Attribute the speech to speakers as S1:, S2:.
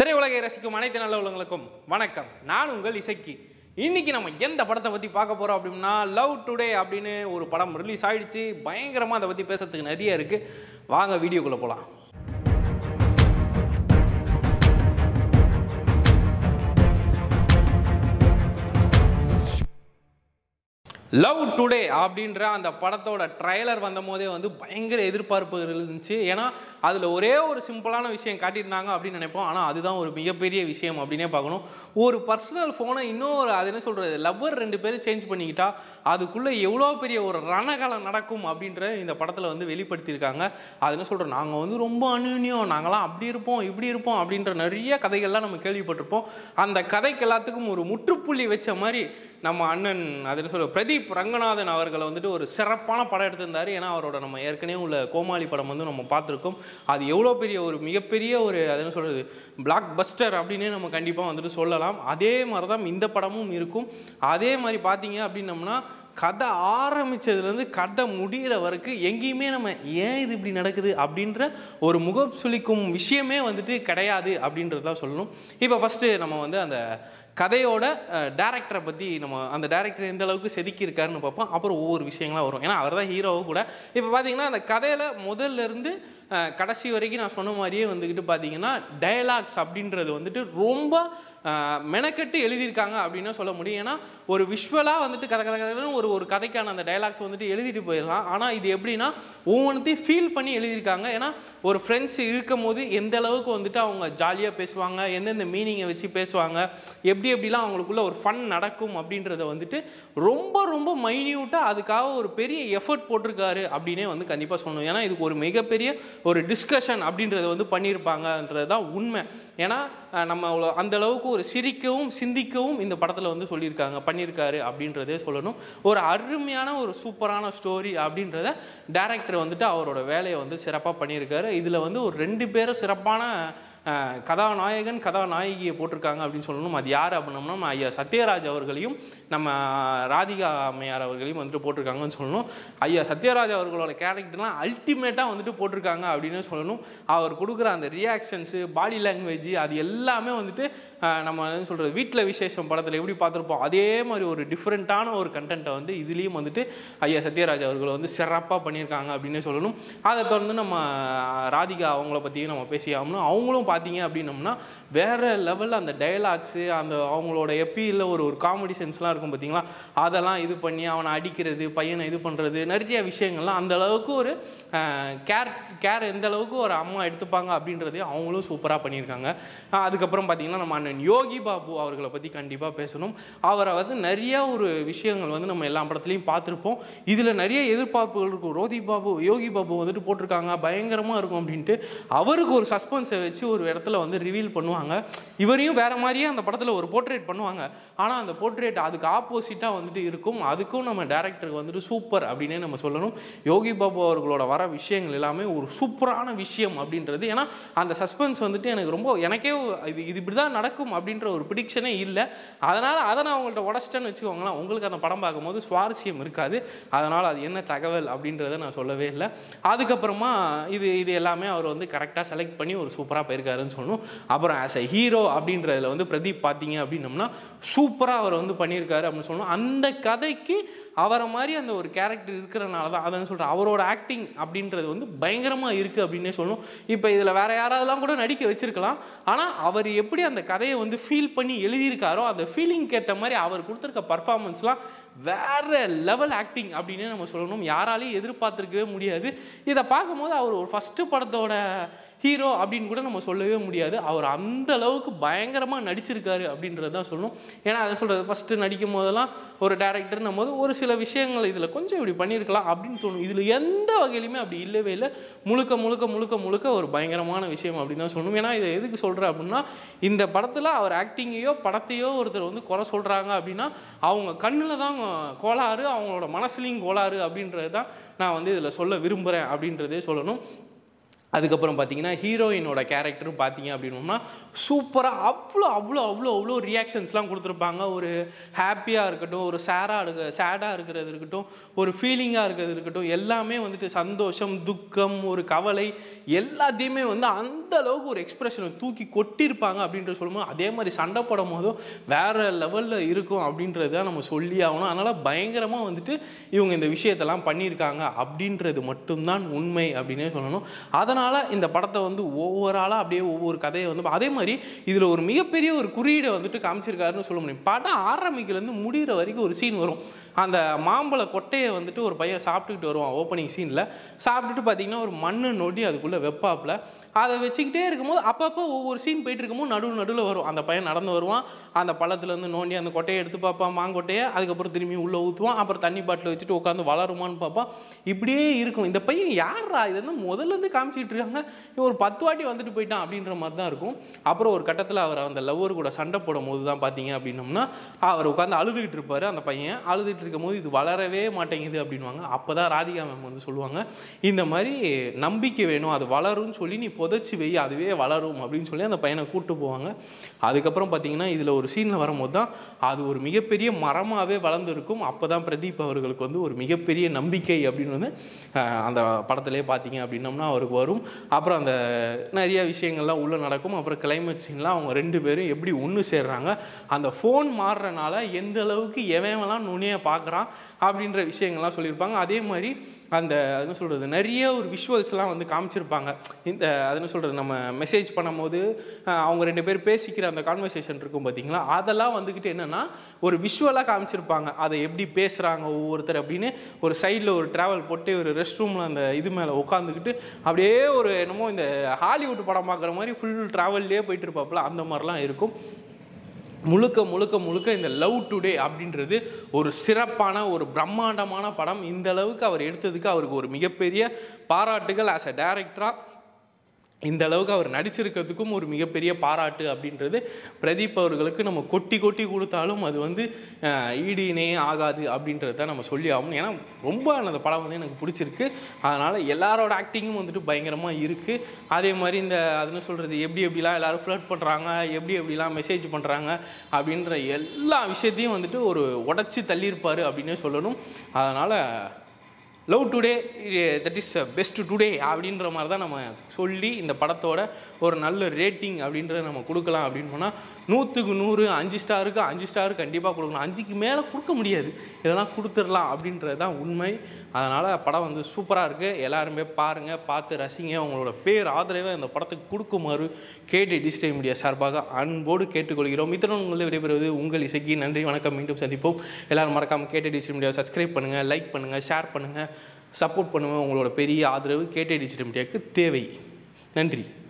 S1: திரையுலகை ரசிக்கும் அனைத்து நல்ல உள்ளங்களுக்கும் வணக்கம் நான் உங்கள் இசைக்கு இன்னைக்கு நம்ம எந்த படத்தை பற்றி பார்க்க போகிறோம் அப்படின்னா லவ் டுடே அப்படின்னு ஒரு படம் ரிலீஸ் ஆயிடுச்சு பயங்கரமாக அதை பற்றி பேசுறதுக்கு நிறைய இருக்குது வாங்க வீடியோக்குள்ளே போகலாம் லவ் டுடே அப்படின்ற அந்த படத்தோட ட்ரைலர் வந்த போதே வந்து பயங்கர எதிர்பார்ப்புகள் இருந்துச்சு ஏன்னா அதில் ஒரே ஒரு சிம்பிளான விஷயம் காட்டியிருந்தாங்க அப்படின்னு நினைப்போம் ஆனால் அதுதான் ஒரு மிகப்பெரிய விஷயம் அப்படின்னே பார்க்கணும் ஒரு பர்சனல் ஃபோனை இன்னும் ஒரு அது என்ன சொல்கிறது லவ்வர் ரெண்டு பேரும் சேஞ்ச் பண்ணிக்கிட்டா அதுக்குள்ளே எவ்வளோ பெரிய ஒரு ரணகலம் நடக்கும் அப்படின்ற இந்த படத்தில் வந்து வெளிப்படுத்தியிருக்காங்க அது என்ன சொல்கிறோம் நாங்கள் வந்து ரொம்ப அந்யூன்யம் நாங்களாம் அப்படி இருப்போம் இப்படி இருப்போம் அப்படின்ற நிறைய கதைகள்லாம் நம்ம கேள்விப்பட்டிருப்போம் அந்த கதைக்கு எல்லாத்துக்கும் ஒரு முற்றுப்புள்ளி வச்ச மாதிரி நம்ம அண்ணன் அது என்ன சொல்ற பிரதீப் ரங்கநாதன் அவர்களை வந்துட்டு ஒரு சிறப்பான படம் எடுத்திருந்தாரு ஏன்னா அவரோட நம்ம ஏற்கனவே உள்ள கோமாளி படம் வந்து நம்ம பார்த்துருக்கோம் அது எவ்வளோ பெரிய ஒரு மிகப்பெரிய ஒரு அது என்ன சொல்கிறது பிளாக் பஸ்டர் அப்படின்னே நம்ம கண்டிப்பாக வந்துட்டு சொல்லலாம் அதே மாதிரி தான் இந்த படமும் இருக்கும் அதே மாதிரி பார்த்தீங்க அப்படின்னம்னா கதை ஆரம்பித்ததுலேருந்து கதை முடிகிற வரைக்கும் எங்கேயுமே நம்ம ஏன் இது இப்படி நடக்குது அப்படின்ற ஒரு முகம் சுளிக்கும் விஷயமே வந்துட்டு கிடையாது அப்படின்றது தான் சொல்லணும் இப்போ ஃபஸ்ட்டு நம்ம வந்து அந்த கதையோட டேரக்டரை பற்றி நம்ம அந்த டேரக்டர் எந்த அளவுக்கு செதுக்கியிருக்காருன்னு பார்ப்போம் அப்புறம் ஒவ்வொரு விஷயங்களாக வரும் ஏன்னா அவர் தான் ஹீரோவும் கூட இப்போ பார்த்தீங்கன்னா அந்த கதையில் முதல்ல இருந்து அஹ், கடைசி வரைக்கும் நான் சொன்ன மாதிரியே வந்துக்கிட்டு பார்த்தீங்கன்னா டயலாக்ஸ் அப்படின்றது வந்துட்டு ரொம்ப அஹ், மெனக்கெட்டு எழுதியிருக்காங்க அப்படின்னு சொல்ல முடியும் ஏன்னா ஒரு விஷுவலாக வந்துட்டு கதை கதை கதைன்னு ஒரு ஒரு கதைக்கான அந்த டயலாக்ஸ் வந்துட்டு எழுதிட்டு போயிடலாம் ஆனால் இது எப்படின்னா ஒவ்வொன்றையும் ஃபீல் பண்ணி எழுதியிருக்காங்க ஏன்னா ஒரு ஃப்ரெண்ட்ஸ் இருக்கும் போது எந்த அளவுக்கு வந்துட்டு அவங்க ஜாலியாக பேசுவாங்க எந்தெந்த மீனிங்கை வச்சு பேசுவாங்க எப்படி எப்படிலாம் அவங்களுக்குள்ள ஒரு ஃபன் நடக்கும் அப்படின்றத வந்துட்டு ரொம்ப ரொம்ப மைன்யூட்டாக அதுக்காக ஒரு பெரிய எஃபர்ட் போட்டிருக்காரு அப்படின்னே வந்து கண்டிப்பாக சொல்லணும் ஏன்னா இதுக்கு ஒரு மிகப்பெரிய ஒரு டிஸ்கஷன் அப்படின்றத வந்து பண்ணியிருப்பாங்கன்றது தான் உண்மை ஏன்னா அஹ், நம்ம அவ்வளோ அந்த அளவுக்கு ஒரு சிரிக்கவும் சிந்திக்கவும் இந்த படத்தில் வந்து சொல்லியிருக்காங்க பண்ணியிருக்காரு அப்படின்றதே சொல்லணும் ஒரு அருமையான ஒரு சூப்பரான ஸ்டோரி அப்படின்றத டேரக்டர் வந்துட்டு அவரோட வேலையை வந்து சிறப்பாக பண்ணியிருக்காரு இதில் வந்து ஒரு ரெண்டு பேரும் சிறப்பான அஹ், கதாநாயகன் கதாநாயகியை போட்டிருக்காங்க அப்படின்னு சொல்லணும் அது யார் அப்படின்னோம்னா நம்ம ஐயா சத்யராஜ் அவர்களையும் நம்ம ராதிகா அம்மையார் அவர்களையும் வந்துட்டு போட்டிருக்காங்கன்னு சொல்லணும் ஐயா சத்யராஜ் அவர்களோட கேரக்டர்லாம் அல்டிமேட்டாக வந்துட்டு போட்டிருக்காங்க அப்படின்னு சொல்லணும் அவர் கொடுக்குற அந்த ரியாக்ஷன்ஸு பாடி லாங்குவேஜ் அது எல்லாமே வந்துட்டு அஹ், நம்ம என்ன சொல்கிறது வீட்டில் விசேஷம் படத்தில் எப்படி பார்த்துருப்போம் அதே மாதிரி ஒரு டிஃப்ரெண்ட்டான ஒரு கண்டென்ட்டை வந்து இதுலேயும் வந்துட்டு ஐயா சத்யராஜ் அவர்கள் வந்து சிறப்பாக பண்ணியிருக்காங்க அப்படின்னு சொல்லணும் அதை தொடர்ந்து நம்ம ராதிகா அவங்கள பற்றியும் நம்ம பேசி ஆகணும் அவங்களும் பார்த்தீங்க அப்படின்னம்னா வேறு லெவலில் அந்த டயலாக்ஸு அந்த அவங்களோட எப்பீயில் ஒரு ஒரு காமெடி சென்ஸ்லாம் இருக்கும் பார்த்தீங்களா அதெல்லாம் இது பண்ணி அவனை அடிக்கிறது பையனை இது பண்ணுறது நிறைய விஷயங்கள்லாம் அந்த அளவுக்கு ஒரு கேர் கேர் எந்த அளவுக்கு ஒரு அம்மா எடுத்துப்பாங்க அப்படின்றதையும் அவங்களும் சூப்பராக பண்ணியிருக்காங்க அஹ் அதுக்கப்புறம் பார்த்தீங்கன்னா நம்ம அண்ணன் யோகி பாபு அவர்களை பற்றி கண்டிப்பாக பேசணும் அவரை வந்து நிறைய ஒரு விஷயங்கள் வந்து நம்ம எல்லா படத்துலையும் பார்த்துருப்போம் இதில் நிறைய எதிர்பார்ப்புகள் இருக்கும் ரோதி பாபு யோகி பாபு வந்துட்டு போட்டிருக்காங்க பயங்கரமாக இருக்கும் அப்படின்ட்டு அவருக்கு ஒரு சஸ்பென்ஸை வச்சு ஒரு இடத்துல வந்து ரிவீல் பண்ணுவாங்க இவரையும் வேற மாதிரியே அந்த படத்தில் ஒரு போர்ட்ரேட் பண்ணுவாங்க ஆனால் அந்த போர்ட்ரேட் அதுக்கு ஆப்போசிட்டாக வந்துட்டு இருக்கும் அதுக்கும் நம்ம டேரக்டருக்கு வந்துட்டு சூப்பர் அப்படின்னே நம்ம சொல்லணும் யோகி பாபு அவர்களோட வர விஷயங்கள் எல்லாமே ஒரு சூப்பரான விஷயம் அப்படின்றது ஏன்னா அந்த சஸ்பென்ஸ் வந்துட்டு எனக்கு ரொம்ப எனக்கே இது இது இப்படி தான் நடக்கும் அப்படின்ற ஒரு ப்ரிடிக்ஷனே இல்லை அதனால் அதை நான் உங்கள்கிட்ட உடச்சிட்டேன்னு வச்சுக்கோங்களேன் உங்களுக்கு அந்த படம் பார்க்கும்போது சுவாரஸ்யம் இருக்காது அதனால் அது என்ன தகவல் அப்படின்றத நான் சொல்லவே இல்லை அதுக்கப்புறமா இது இது எல்லாமே அவர் வந்து கரெக்டாக செலக்ட் பண்ணி ஒரு சூப்பராக போயிருக்காருன்னு சொல்லணும் அப்புறம் ஆஸ் அ ஹீரோ அப்படின்றதுல வந்து பிரதீப் பார்த்தீங்க அப்படின்னம்னா சூப்பராக அவர் வந்து பண்ணியிருக்காரு அப்படின்னு சொல்லணும் அந்த கதைக்கு அவரை மாதிரி அந்த ஒரு கேரக்டர் இருக்கிறனால தான் அதான் சொல்கிறேன் அவரோட ஆக்டிங் அப்படின்றது வந்து பயங்கரமாக இருக்குது அப்படின்னே சொல்லணும் இப்போ இதில் வேற யாராவதுலாம் கூட நடிக்க வச்சிருக்கலாம் ஆனால் அவர் எப்படி அந்த கதையை வந்து ஃபீல் பண்ணி எழுதியிருக்காரோ அந்த ஃபீலிங்க்கு ஏற்ற மாதிரி அவர் கொடுத்துருக்க பர்ஃபார்மன்ஸ்லாம் வேற லெவல் ஆக்டிங் அப்படின்னே நம்ம சொல்லணும் யாராலையும் எதிர்பார்த்துருக்கவே முடியாது இதை பார்க்கும்போது அவர் ஒரு ஃபஸ்ட்டு படத்தோட ஹீரோ அப்படின்னு கூட நம்ம சொல்லவே முடியாது அவர் அந்த அளவுக்கு பயங்கரமாக நடிச்சிருக்காரு அப்படின்றது தான் சொல்லணும் ஏன்னா அதை சொல்கிறது ஃபஸ்ட்டு நடிக்கும் போதெல்லாம் ஒரு டேரக்டர்னும் போது ஒரு சில விஷயங்கள் இதில் கொஞ்சம் இப்படி பண்ணியிருக்கலாம் அப்படின்னு தோணும் இதில் எந்த வகையிலுமே அப்படி இல்லவே இல்லை முழுக்க முழுக்க முழுக்க முழுக்க ஒரு பயங்கரமான விஷயம் அப்படின்னு தான் சொல்லணும் ஏன்னா இதை எதுக்கு சொல்கிறேன் அப்படின்னா இந்த படத்தில் அவர் ஆக்டிங்கையோ படத்தையோ ஒருத்தர் வந்து குறை சொல்கிறாங்க அப்படின்னா அவங்க கண்ணில் தான் கோளாறு அவங்களோட மனசுலையும் கோளாறு அப்படின்றது தான் நான் வந்து இதில் சொல்ல விரும்புகிறேன் அப்படின்றதே சொல்லணும் அதுக்கப்புறம் பார்த்தீங்கன்னா ஹீரோயினோட கேரக்டரும் பார்த்தீங்க அப்படின்னோம்னா சூப்பராக அவ்வளோ அவ்வளோ அவ்வளோ அவ்வளோ ரியாக்ஷன்ஸ்லாம் கொடுத்துருப்பாங்க ஒரு ஹாப்பியாக இருக்கட்டும் ஒரு சேராக இருக்க சேடாக இருக்கிறது இருக்கட்டும் ஒரு ஃபீலிங்காக இருக்கிறது இருக்கட்டும் எல்லாமே வந்துட்டு சந்தோஷம் துக்கம் ஒரு கவலை எல்லாத்தையுமே வந்து அந்த அளவுக்கு ஒரு எக்ஸ்பிரஷனை தூக்கி கொட்டியிருப்பாங்க அப்படின்றது சொல்லும்போது அதே மாதிரி சண்டை போடும் போதும் வேற லெவலில் இருக்கும் அப்படின்றது தான் நம்ம சொல்லி ஆகணும் அதனால் பயங்கரமாக வந்துட்டு இவங்க இந்த விஷயத்தெல்லாம் பண்ணியிருக்காங்க அப்படின்றது மட்டும்தான் உண்மை அப்படின்னே சொல்லணும் அதனால் இந்த படத்தை வந்து ஓவராலாக அப்படியே ஒவ்வொரு கதையை வந்து அதே மாதிரி இதில் ஒரு மிகப்பெரிய ஒரு குறியீடை வந்துட்டு காமிச்சிருக்காருன்னு சொல்ல முடியும் படம் ஆரம்பிக்கிறதுலேருந்து முடிகிற வரைக்கும் ஒரு சீன் வரும் அந்த மாம்பழ கொட்டையை வந்துட்டு ஒரு பையன் சாப்பிட்டுக்கிட்டு வருவான் ஓப்பனிங் சீனில் சாப்பிட்டுட்டு பார்த்தீங்கன்னா ஒரு மண்ணு நொடி அதுக்குள்ளே வெப்பாப்பில் அதை வச்சுக்கிட்டே இருக்கும்போது அப்பப்போ ஒவ்வொரு சீன் போயிட்டு இருக்கும்போது நடுவு நடுவில் வரும் அந்த பையன் நடந்து வருவான் அந்த பள்ளத்துலேருந்து நோண்டி அந்த கொட்டையை எடுத்து பார்ப்பான் மாங்கொட்டையை அதுக்கப்புறம் திரும்பி உள்ளே ஊற்றுவான் அப்புறம் தண்ணி பாட்டில் வச்சுட்டு உட்காந்து வளருமான்னு பார்ப்பான் இப்படியே இருக்கும் இந்த பையன் யாரா இது என்ன முதல்லேருந்து காமிச்சிட்டு இருக்காங்க இவன் ஒரு பத்து வாட்டி வந்துட்டு போயிட்டான் அப்படின்ற மாதிரி தான் இருக்கும் அப்புறம் ஒரு கட்டத்தில் அவர் அந்த லவ்வர் கூட சண்டை போடும் போது தான் பார்த்தீங்க அப்படின்னோம்னா அவர் உட்காந்து அழுதுகிட்டு இருப்பார் அந்த பையன் அழுதுகிட்டு இருக்கும் போது இது வளரவே மாட்டேங்குது அப்படின்வாங்க அப்போ தான் ராதிகா மேம் வந்து சொல்லுவாங்க இந்த மாதிரி நம்பிக்கை வேணும் அது வளரும்னு சொல்லி நீ புதைச்சி வை அதுவே வளரும் அப்படின்னு சொல்லி அந்த பையனை கூட்டு போவாங்க அதுக்கப்புறம் பார்த்தீங்கன்னா இதில் ஒரு சீனில் வரும்போது தான் அது ஒரு மிகப்பெரிய மரமாகவே வளர்ந்துருக்கும் அப்போ தான் பிரதீப் அவர்களுக்கு வந்து ஒரு மிகப்பெரிய நம்பிக்கை அப்படின்னு வந்து அஹ், அந்த படத்திலே பார்த்தீங்க அப்படின்னோம்னா அவருக்கு வரும் அப்புறம் அந்த நிறைய விஷயங்கள்லாம் உள்ளே நடக்கும் அப்புறம் கிளைமேட் சீன்லாம் அவங்க ரெண்டு பேரும் எப்படி ஒன்று சேர்றாங்க அந்த ஃபோன் மாறுறனால எந்த அளவுக்கு எவன்லாம் நுனியை பார்க்குறான் அப்படின்ற விஷயங்கள்லாம் சொல்லியிருப்பாங்க அதே மாதிரி அந்த அது என்ன சொல்கிறது நிறைய ஒரு விஷுவல்ஸ்லாம் வந்து காமிச்சிருப்பாங்க இந்த அது என்ன சொல்கிறது நம்ம மெசேஜ் பண்ணும்போது அஹ், அவங்க ரெண்டு பேர் பேசிக்கிற அந்த கான்வர்சேஷன் இருக்கும் பார்த்தீங்களா அதெல்லாம் வந்துக்கிட்டு என்னென்னா ஒரு விஷுவலாக காமிச்சிருப்பாங்க அதை எப்படி பேசுகிறாங்க ஒவ்வொருத்தர் அப்படின்னு ஒரு சைடில் ஒரு ட்ராவல் போட்டு ஒரு ரெஸ்ட் ரூமில் அந்த இது மேலே உட்காந்துக்கிட்டு அப்படியே ஒரு என்னமோ இந்த ஹாலிவுட் படம் பார்க்குற மாதிரி ஃபுல் ட்ராவல்லே போயிட்டு இருப்பாப்புல அந்த மாதிரிலாம் இருக்கும் முழுக்க முழுக்க முழுக்க இந்த லவ் டுடே அப்படின்றது ஒரு சிறப்பான ஒரு பிரம்மாண்டமான படம் இந்த அளவுக்கு அவர் எடுத்ததுக்கு அவருக்கு ஒரு மிகப்பெரிய பாராட்டுகள் ஆஸ் அ டேரக்டராக இந்த அளவுக்கு அவர் நடிச்சிருக்கிறதுக்கும் ஒரு மிகப்பெரிய பாராட்டு அப்படின்றது பிரதீப் அவர்களுக்கு நம்ம கொட்டி கொட்டி கொடுத்தாலும் அது வந்து அஹ், ஈடு இணையே ஆகாது அப்படின்றது தான் நம்ம சொல்லி ஆகணும் ஏன்னா ரொம்ப அந்த படம் வந்து எனக்கு பிடிச்சிருக்கு அதனால் எல்லாரோட ஆக்டிங்கும் வந்துட்டு பயங்கரமாக இருக்குது அதே மாதிரி இந்த அதுன்னு சொல்கிறது எப்படி எப்படிலாம் எல்லாரும் ஃப்ளர்ட் பண்ணுறாங்க எப்படி எப்படிலாம் மெசேஜ் பண்ணுறாங்க அப்படின்ற எல்லா விஷயத்தையும் வந்துட்டு ஒரு உடச்சி தள்ளியிருப்பார் அப்படின்னே சொல்லணும் அதனால் love today that is best today அப்படின்ற மாதிரி தான் நம்ம சொல்லி இந்த படத்தோட ஒரு நல்ல ரேட்டிங் அப்படின்றத நம்ம கொடுக்கலாம் அப்படின்னு போனால் நூற்றுக்கு நூறு அஞ்சு ஸ்டாருக்கு அஞ்சு ஸ்டார் கண்டிப்பாக கொடுக்கணும் அஞ்சுக்கு மேலே கொடுக்க முடியாது இதெல்லாம் கொடுத்துடலாம் அப்படின்றது தான் உண்மை அதனால் படம் வந்து சூப்பராக இருக்குது எல்லாருமே பாருங்கள் பார்த்து ரசிங்க உங்களோட பேர் ஆதரவை இந்த படத்துக்கு கொடுக்குமாறு கேட்டு டிஜிட்டல் மீடியா சார்பாக அன்போடு கேட்டுக்கொள்கிறோம் இத்தனை உங்களை விடைபெறுவது உங்கள் இசைக்கு நன்றி வணக்கம் மீண்டும் சந்திப்போம் எல்லாரும் மறக்காமல் கேட்டு டிஜிட்டல் மீடியாவை சப்ஸ்கிரைப் பண்ணுங்கள் லைக் பண்ணுங்கள் ஷேர் பண்ணுங்கள் சப்போர்ட் பண்ணுங்கள் உங்களோட பெரிய ஆதரவு கேட்டே டிஜிட்டல் மீடியாவுக்கு தேவை நன்றி